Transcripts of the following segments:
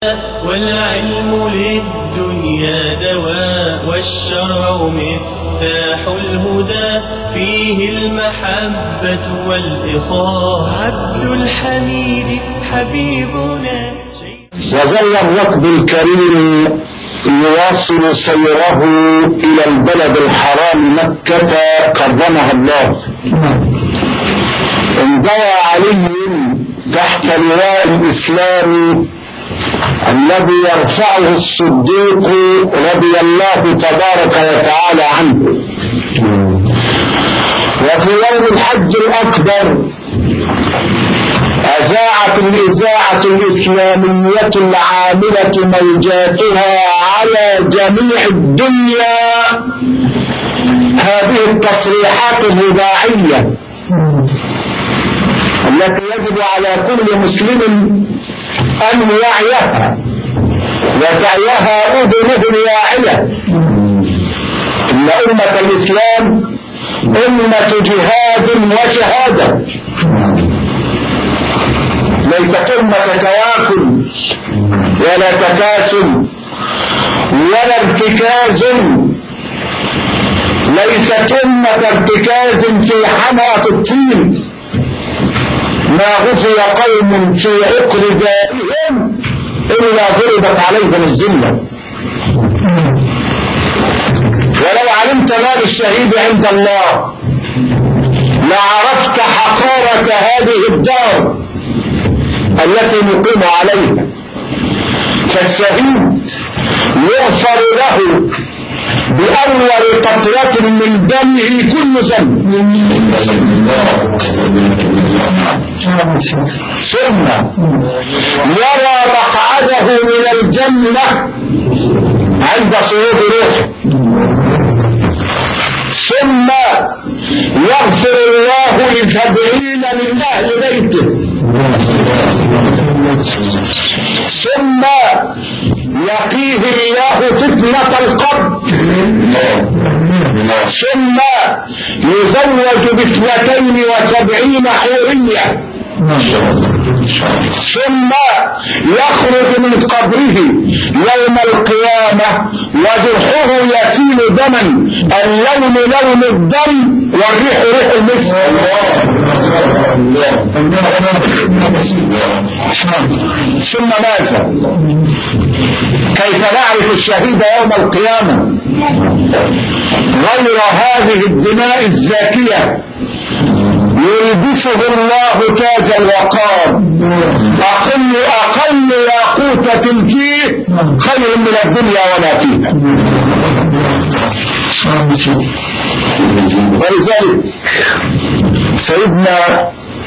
والعلم للدنيا دواء والشرع مفتاح الهدى فيه المحبة والإخاء عبد الحميد حبيبنا وظل الركب الكريم يواصل سيره إلى البلد الحرام مكة كرمها الله انضوى علي تحت لواء الإسلام الذي يرفعه الصديق رضي الله تبارك وتعالى عنه وفي يوم الحج الأكبر أذاعت الإذاعة الإسلامية العاملة موجاتها على جميع الدنيا هذه التصريحات الرباعية التي يجب على كل مسلم أن يعيها وتعيها أذنه الواعية إن أمة الإسلام أمة جهاد وشهادة ليست أمة تواكل ولا تكاسل ولا ارتكاز ليست أمة ارتكاز في حمأة الطين ما غفي قوم في عقر دائهم إلا ضربت عليهم الذلة ولو علمت مال الشهيد عند الله لعرفت حقارة هذه الدار التي نقيم عليها فالشهيد يغفر له بأول قطرة من دمه كل ذنب ثم يرى مقعده من الجنة عند صعود روحه ثم يغفر الله لسبعين من أهل بيته ثم يقيه الله فتنة القبر ثم يزوج باثنتين وسبعين حورية ثم يخرج من قبره يوم القيامة وجرحه يسيل دما اللون لون الدم والريح ريح المسك ثم ماذا كيف نعرف الشهيد يوم القيامة غير هذه الدماء الزاكية يلبسه الله تاج الوقار أقل أقل ياقوتة فيه خير من الدنيا وما فيها ولذلك سيدنا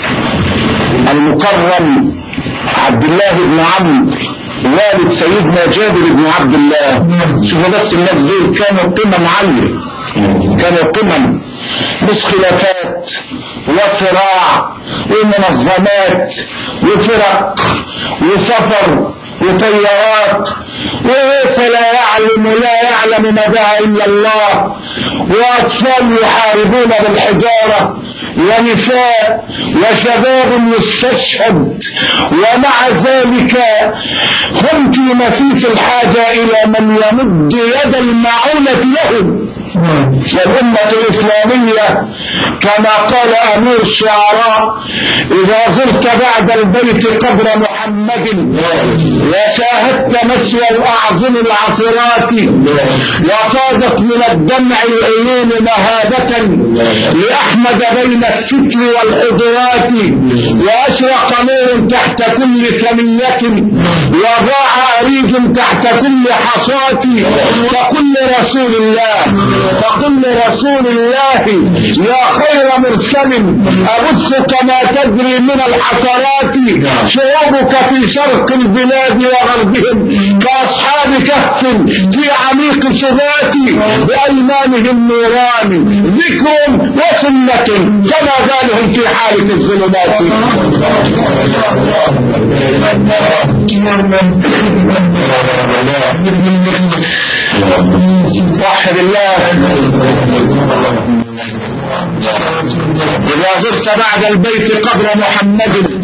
المكرم عبد الله بن عمرو والد سيدنا جابر بن عبد الله شوفوا بس الناس دول كانوا قمم عالية كانوا قمم مش خلافات وصراع ومنظمات وفرق وسفر وطيارات وليس لا يعلم لا يعلم مدى الا الله واطفال يحاربون بالحجاره ونساء وشباب يستشهد ومع ذلك هم في نفيس الحاجة إلى من يمد يد المعونة لهم والأمة الإسلامية كما قال أمير الشعراء إذا زرت بعد البيت قبر محمد وشاهدت مسوى الأعظم العطرات وقادت من الدمع العيون مهابة لأحمد بين الستر والحضرات وأشرق نور تحت كل ثنية وضاع أريج تحت كل حصاة فقل رسول الله فقل رسول الله يا خير مرسل أبث كما تجري من الحسرات شعوبك في شرق البلاد وغربهم كأصحاب كهف في عميق سبات بأيمانهم نوران ذكر وسنة فما بالهم في حالة الظلمات وحد الله إذا زرت بعد البيت قبر محمد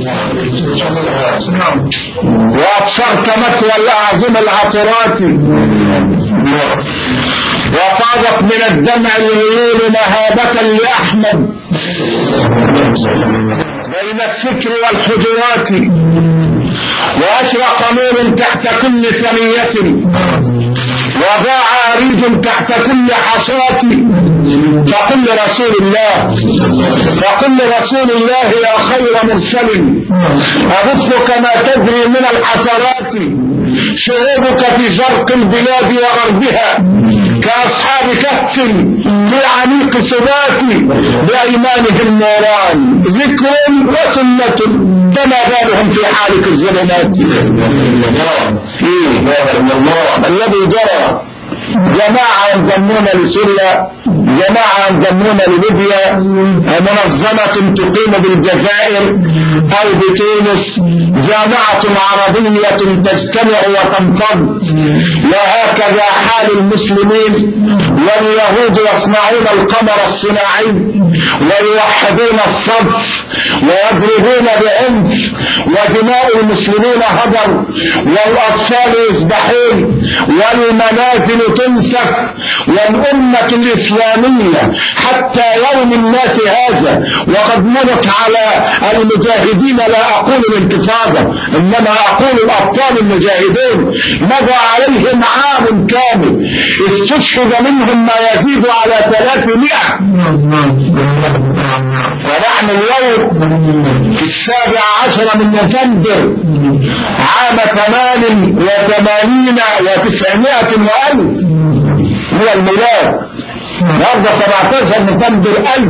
وأبصرت متوى الأعظم العطرات وفاضت من الدمع العيون مهابة لأحمد بين الستر والحجرات وأشرق نور تحت كل ثنية وضاع أريج تحت كل حصاة فقل لرسول الله فقل لرسول الله يا خير مرسل أبثك ما تدري من الحسرات شعوبك في شرق البلاد وغربها كأصحاب كهف في عميق سبات بأيمانهم نوران ذكر وسنة فما بالهم في حالك الظلمات الذي جرى جماعة ينضمون لسوريا جماعة ينضمون لليبيا منظمة تقيم بالجزائر أو بتونس جامعة عربية تجتمع وتنفض وهكذا حال المسلمين واليهود يصنعون القمر الصناعي ويوحدون الصف ويضربون بعنف ودماء المسلمين هدر والأطفال يذبحون والمنازل تنسف والأمة الإسلامية حتى يوم الناس هذا وقد مرت على المجاهدين لا أقول الانتفاضة إنما أقول الأبطال المجاهدون مضى عليهم عام كامل استشهد منهم ما يزيد على ثلاثمائة ونحن اليوم في السابع عشر من نوفمبر عام ثمان وثمانين وتسعمائة وألف من الميلاد النهارده 17 نوفمبر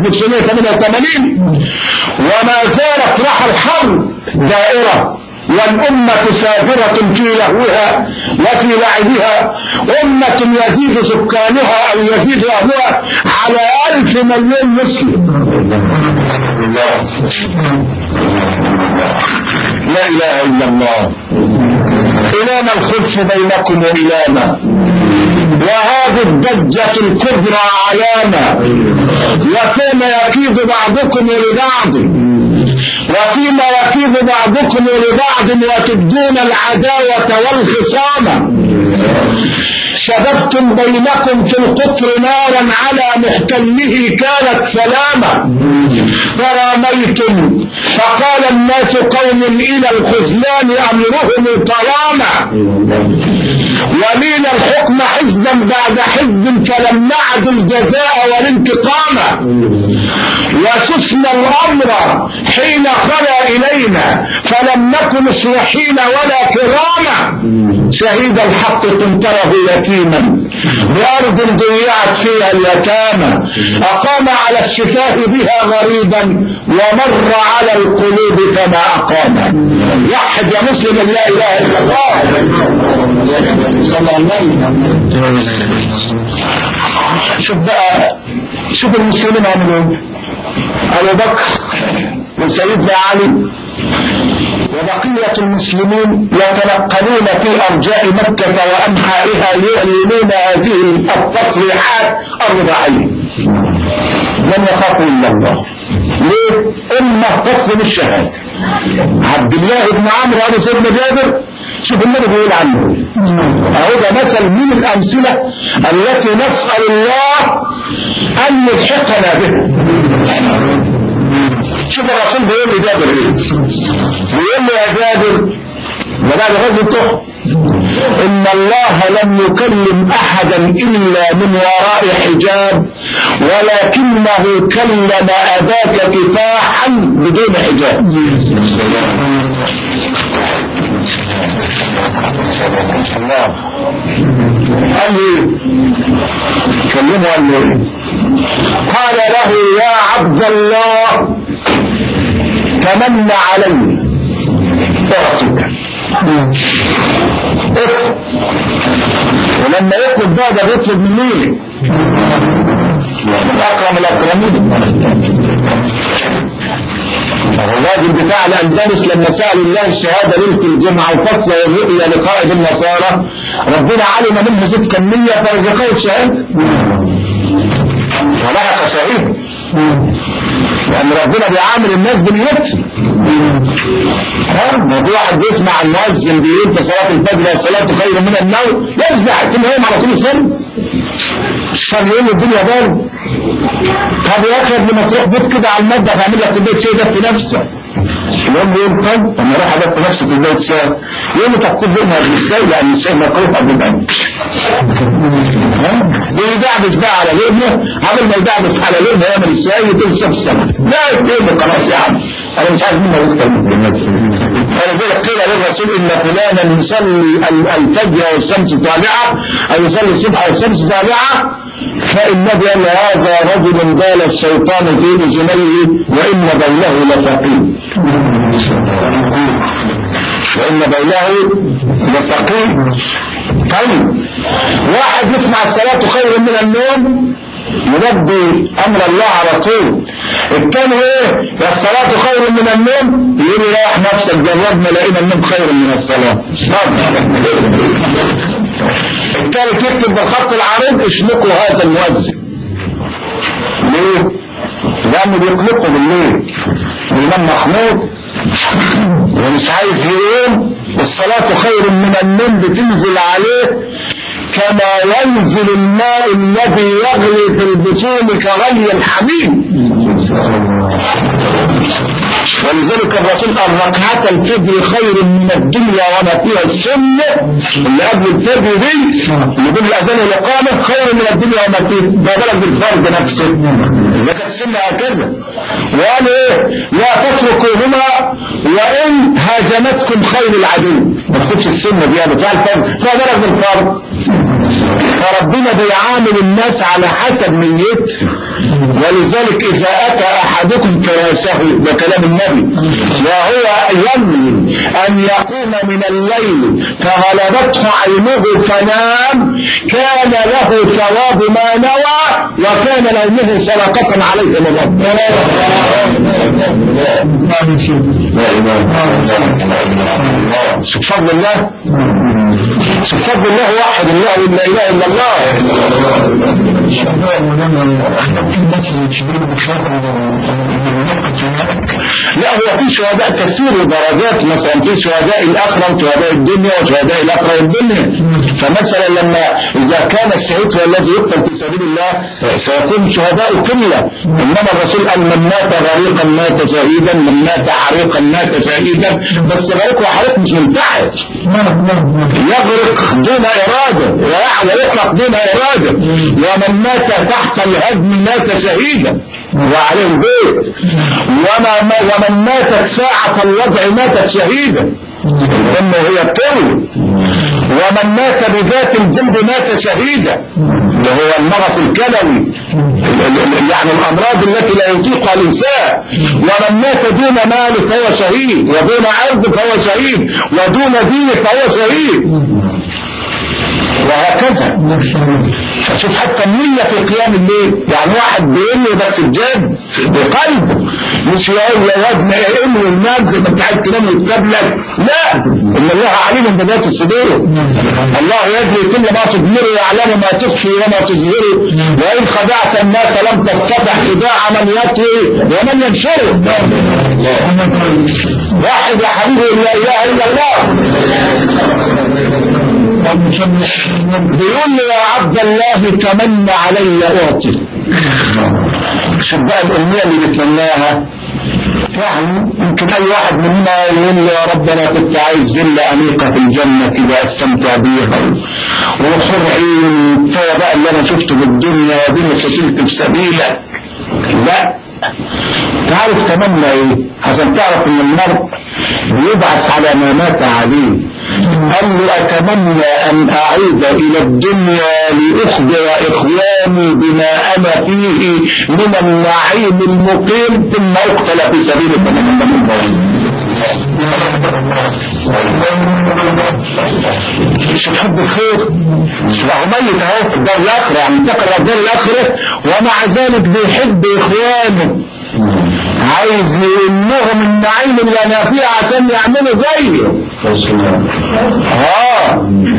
1988 وما زالت رحى الحرب دائرة والأمة سافرة في لهوها وفي لعبها أمة يزيد سكانها أو يزيد أهلها على ألف مليون مسلم لا إله إلا الله إلانا الخلف بينكم وإلانا وهذه الضجة الكبرى علامة وكان يكيد بعضكم لبعض وفيما يكيد بعضكم لبعض وتبدون العداوة والخصامة شببتم بينكم في القطر نارا على محتله كانت سلامة فراميتم فقال الناس قوم إلى الخذلان أمرهم طلامة ولينا الحكم حزبا بعد حزب فلم نعد الجزاء والانتقام وسسنا الأمر حين خلا إلينا فلم نكن مصلحين ولا كراما شهيد الحق تنتره يتيما بأرض ضيعت فيها اليتامى أقام على الشفاه بها غريبا ومر على القلوب كما أقام وحد يا مسلم لا إله إلا الله صلى الله عليه وسلم شوف بقى شوف المسلمين عملوا ايه ابو بكر وسيدنا علي وبقية المسلمين يتنقلون في أرجاء مكة وأنحائها ليعلنون هذه التصريحات الرباعية لم يخافوا إلا الله ليه؟ إما تصل بالشهادة عبد الله بن عمرو أبو سيدنا جابر شوف النبي بيقول عنه اهو ده مثل من الامثله التي نسال الله ان يلحقنا به شوف الرسول بيقول لي جابر ايه بيقول لي يا جابر وبعد غزوته إن الله لم يكلم أحدا إلا من وراء حجاب ولكنه كلم أباك كفاحا بدون حجاب الله قال لي كلمه قال لي قال له يا عبد الله تمنى علي اعطيك اطلب ولما يطلب ده ده بيطلب من مين؟ من اكرم الاكرمين الراجل بتاع الاندلس لما سال الله الشهاده ليله الجمعه وفصل الرؤيا لقائد النصارى ربنا علم منه زيد كميه فرزقه الشهاده ولحق شهيد لان ربنا بيعامل الناس بنيتهم ها ما في واحد بيسمع المؤذن بيقول في صلاه الفجر الصلاه خير من النوم يفزع كل يوم على طول يصلي الشر يقول الدنيا بارد طب يا اخي قبل ما تروح بيت كده على المطبخ اعمل لك كوبايه شاي ده في نفسك اليوم يقول طيب انا اروح ادفي نفسي كوبايه شاي يقول لي طب خد لقمه قبل الشاي لان الشاي مكروه قبل الاكل ها بيدعبس بقى على لقمه قبل ما يدعبس على لقمه يعمل الشاي يقول شاف السمك لا يتقبل خلاص يا عم انا مش عارف مين هيختار من الجنات ولذلك قيل للرسول ان فلانا يصلي الفجر والشمس طالعه او يصلي الصبح والشمس طالعه فالنبي قال هذا رجل قال الشيطان في اذنيه وان بوله لثقيل وان بوله لثقيل طيب واحد يسمع الصلاه خير من النوم ينبي امر الله على طول الثاني ايه يا الصلاة خير من النوم يقول رايح نفسك جربنا لقينا النوم خير من الصلاة الثالث يكتب بالخط العريض اشنقوا هذا المؤذن ليه؟ لانه بيقلقوا بالليل الامام محمود ومش عايز يقوم والصلاة خير من النوم بتنزل عليه كما ينزل الماء الذي يغلي في البطون كغلي الحميم ولذلك الرسول قال ركعة الفجر خير من الدنيا وما فيها السنة اللي قبل الفجر دي اللي قبل الأذان والإقامة خير من الدنيا وما فيها ما بالك بالفرد نفسه إذا كانت السنة هكذا وقال إيه لا تتركوهما وإن هاجمتكم خير العدو ما تسيبش السنة دي يعني بتاع الفرد ما بالك بالفرد فربنا بيعامل الناس على حسب نيته ولذلك إذا أتى أحدكم فراشه ده كلام النبي وهو ينوي أن يقوم من الليل فغلبته عينه فنام كان له ثواب ما نوى وكان نومه صدقة عليه من رب سبحان الله سبحان الله واحد الله لا اله الا الله لا هو في شهداء كثير درجات مثلا في شهداء الاخره وشهداء الدنيا وشهداء الاخره والدنيا فمثلا لما اذا كان الشهيد هو الذي يقتل في سبيل الله سيكون شهداء قله انما الرسول قال من مات غريقا مات شهيدا من مات حريقا مات شهيدا بس غريق وحريق مش منتحر يغرق دون اراده ويحرق دون اراده ومن مات تحت الهدم مات شهيدا وعليه البيت وما ومن ماتت ساعة الوضع ماتت شهيدا الأم هي الطول ومن مات بذات الجلد مات شهيدا اللي هو المغص الكلوي يعني الأمراض التي لا يطيقها الإنسان ومن مات دون مال فهو شهيد ودون عرض فهو شهيد ودون دين فهو شهيد وهكذا فشوف حتى النية في قيام الليل يعني واحد بينوي بس بجد بقلبه مش يقول يا واد ما انوي المال زي ما انت عايز تنام وتقابلك لا ان الله عليم بذات الصدور الله يدري كل ما تضمر ويعلم ما تخفي وما تظهر وان خدعت الناس لم تستطع خداع من يطوي ومن ينشره واحد يا حبيبي لا اله الا الله بيقول لي يا عبد الله تمنى علي اعطي شوف بقى الامنيه اللي بيتمناها يعني يمكن اي واحد مننا يقول لي يا رب انا كنت عايز فيلا انيقه في الجنه كده استمتع بيها وحر عين كفايه بقى اللي انا شفته في الدنيا وديني قتلت في سبيلك لا تعرف تمنى ايه عشان تعرف ان المرء بيبعث على ما مات عليه قال له اتمنى ان اعود الى الدنيا لاخبر اخواني بما انا فيه من النعيم المقيم ثم اقتل في سبيل مش بحب الخير مش بقى ميت اهو في الدار الاخره يعني انتقل الى الدار الاخره ومع ذلك بيحب اخوانه عايز يمنهم النعيم اللي انا فيه عشان يعملوا زيه اه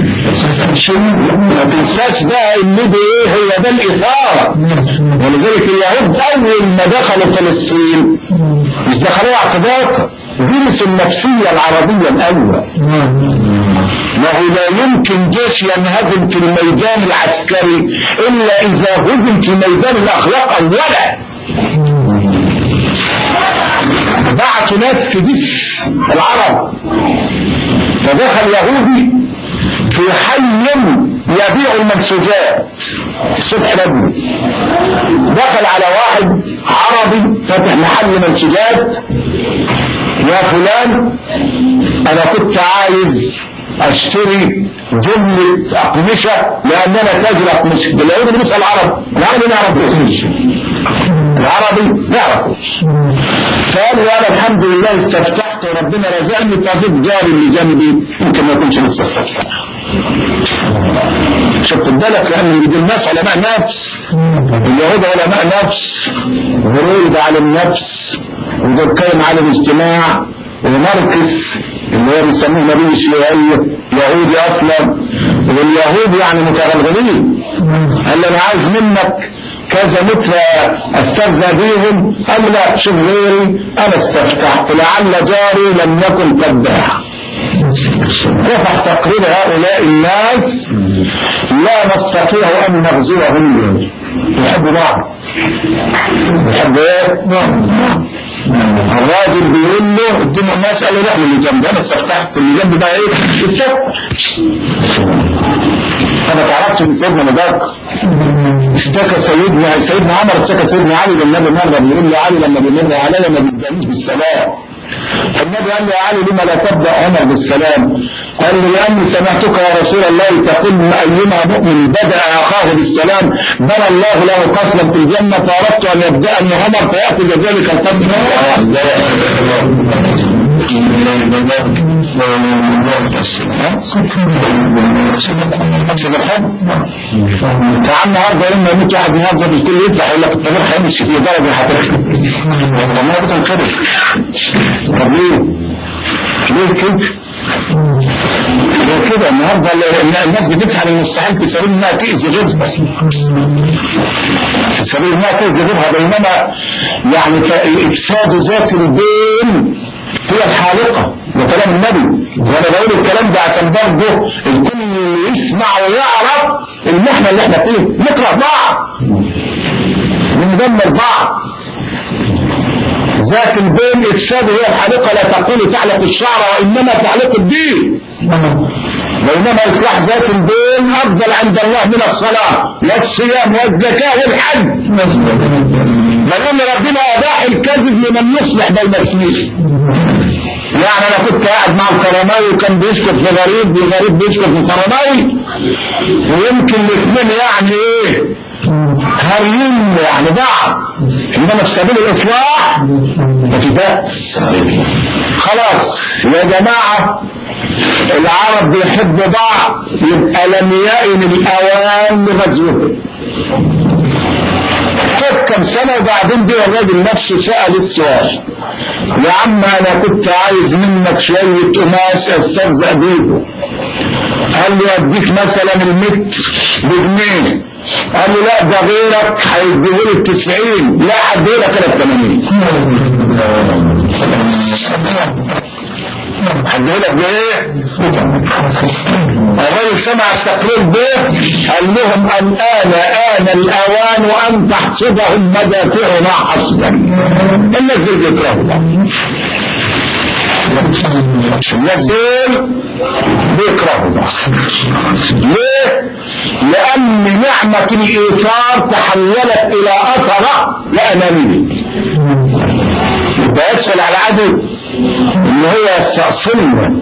ما تنساش ده ان ده ايه هو ده الاثاره ولذلك اليهود اول ما دخلوا فلسطين مش دخلوا اعتباطا درسوا النفسيه العربيه الاول ما هو لا يمكن جيش ينهزم في الميدان العسكري الا اذا هزم في ميدان الاخلاق اولا بعتوا ناس في دس العرب فدخل يهودي في حي يبيع المنسوجات الصبح بدري دخل على واحد عربي فاتح محل منسوجات يا فلان انا كنت عايز اشتري جملة اقمشة لان انا تاجر اقمشة بالعيد اللي بيسأل العرب العربي نعرف اقمشة العربي نعرفوش فقال له انا الحمد لله استفتحت وربنا رزقني فاجيب جاري اللي جنبي يمكن ما يكونش لسه استفتح شفت بالك لان دي الناس علماء نفس اليهود علماء نفس غرور على النفس ودول كلام على الاجتماع وماركس اللي هو بيسموه نبي الشيوعية يهودي اصلا واليهود يعني متغلغلين قال له انا عايز منك كذا متر استرزى بيهم قال لا شوف غيري انا استفتحت لعل جاري لم يكن قد باع رفع تقرير هؤلاء الناس لا نستطيع ان نغزوهم اليوم يحبوا بعض يحبوا ايه؟ الراجل بيقول له ادينا الناس قال له روح للي جنبي انا استفتحت اللي جنبي بقى ايه؟ استفتح انا تعرفت من سيدنا مبارك اشتكى سيدنا سيدنا عمر اشتكى سيدنا علي للنبي مره بيقول له علي لما بيمر عليا ما بيبدأنيش بالسلام فالنبي قال له يا علي لما لا تبدا عمر بالسلام قال له لاني سمعتك يا رسول الله تقول ايما مؤمن بدا اخاه بالسلام بنى الله له قصرا في الجنه فاردت ان يبداني عمر فياخذ ذلك القصر سيد الحب تعال النهارده لما يموت واحد موظف الكل يطلع يقول لك الطبيب هيمشي في درجه هتخرب والله بتنخرب طب ليه؟ ليه كده؟ ليه كده النهارده الناس بتفعل المستحيل في سبيل انها تاذي غيرها في سبيل انها تاذي غيرها بينما يعني افساد ذات البين هي الحالقه ده كلام النبي وانا بقول الكلام ده عشان برضه الكل يسمع ويعرف المحنه اللي احنا فيه نكره بعض بندمر بعض ذات البين افساد هي الحالقه لا تقول تعلق الشعر وانما تعلق الدين بينما اصلاح ذات البين افضل عند الله من الصلاه والصيام والزكاه والحج لان ربنا اباح الكذب لمن يصلح بين اثنين يعني انا كنت قاعد مع الكرماوي وكان بيشكر في غريب والغريب بيشكر في الكرماوي ويمكن الاثنين يعني ايه هاريين يعني بعض انما في سبيل الاصلاح ما في بأس خلاص يا جماعه العرب بيحبوا بعض يبقى لم يئن الاوان لغزوهم فات كم سنة وبعدين جه الراجل نفسه سأل السؤال يا عم أنا كنت عايز منك شوية قماش أسترزق بيه قال لي أديك مثلا المتر بجنيه قال لي لا ده غيرك هيديهولي التسعين لا هديهولك أنا التمانين هديهولك بإيه؟ الرجل سمع التقرير به قال لهم الآن آن الأوان أن تحصدهم مدافعنا حصدا الناس دول بيكرهوا بعض الناس دول بيكرهوا بعض ليه؟ لأن نعمة الإيثار تحولت إلى أثرة لأنانية يبقى يدخل على العدو إن هو يستأصلنا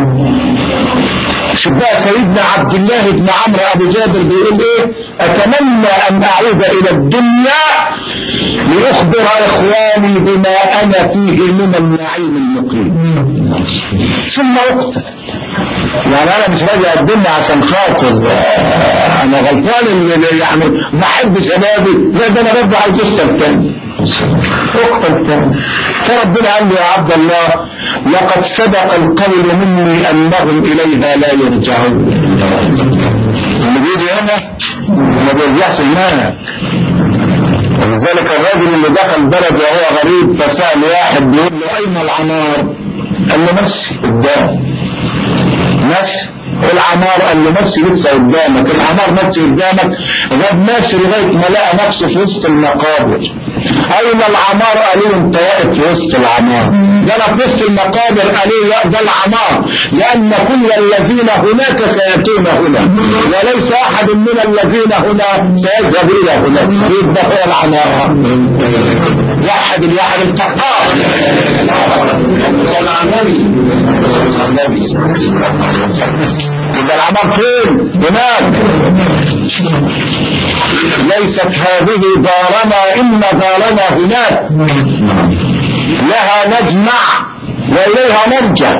شوف بقى سيدنا عبد الله بن عمرو ابو جابر بيقول ايه اتمنى ان اعود الى الدنيا لاخبر اخواني بما انا فيه من النعيم المقيم ثم اقتل يعني انا مش راجع الدنيا عشان خاطر انا غلطان اللي يعني بحب شبابي لا ده انا برضه عايز اشتغل تاني اقتل تاني فربنا قال له يا عبد الله لقد سبق القول مني انهم اليها لا يرجعون اللي بيجي هنا ما بيرجعش هناك ولذلك الرجل اللي دخل بلد وهو غريب فسأل واحد بيقول له أين العمار؟ قال له مشي قدام مشي العمار قال له مشي لسه قدامك العمار مشي قدامك غاب ماشي لغاية ما لقى نفسه في وسط المقابر أين العمار قالوا له أنت واقف في وسط العمار ده أنا في وسط المقابر قالوا لا ده العمار لأن كل الذين هناك سيأتون هنا وليس أحد من الذين هنا سيذهب إلى هناك يبقى هو العمار وحد الواحد القهار يبقى العمار فين؟ هناك ليست هذه دارنا إن دارنا هناك لها نجمع وإليها نرجع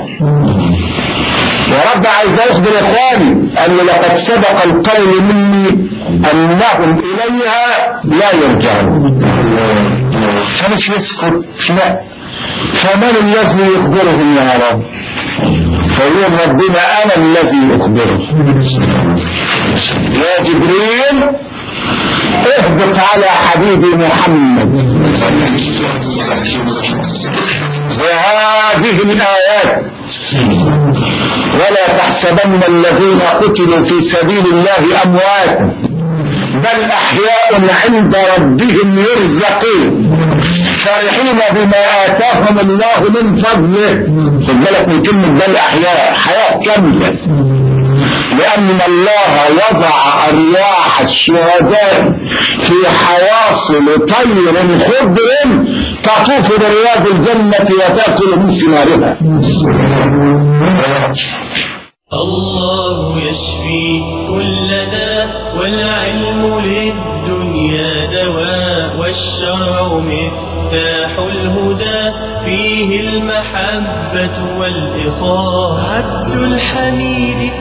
ورب عايز يخبر إخواني قال له لقد سبق القول مني أنهم إليها لا يرجعون فمش يسكت لا فمن الذي يخبرهم يا رب فيقول ربنا أنا الذي أخبره يا جبريل اهبط على حبيبي محمد بهذه الآيات ولا تحسبن الذين قتلوا في سبيل الله أمواتا بل أحياء عند ربهم يرزقون فرحين بما آتاهم الله من فضله خد بالك من كلمة بل أحياء حياة كاملة لأن الله وضع أرواح الشهداء في حواصل طير خضر تطوف برياض الجنة وتأكل من ثمارها الله يشفي كل داء والعلم للدنيا دواء والشرع مفتاح الهدى فيه المحبة والإخاء عبد الحميد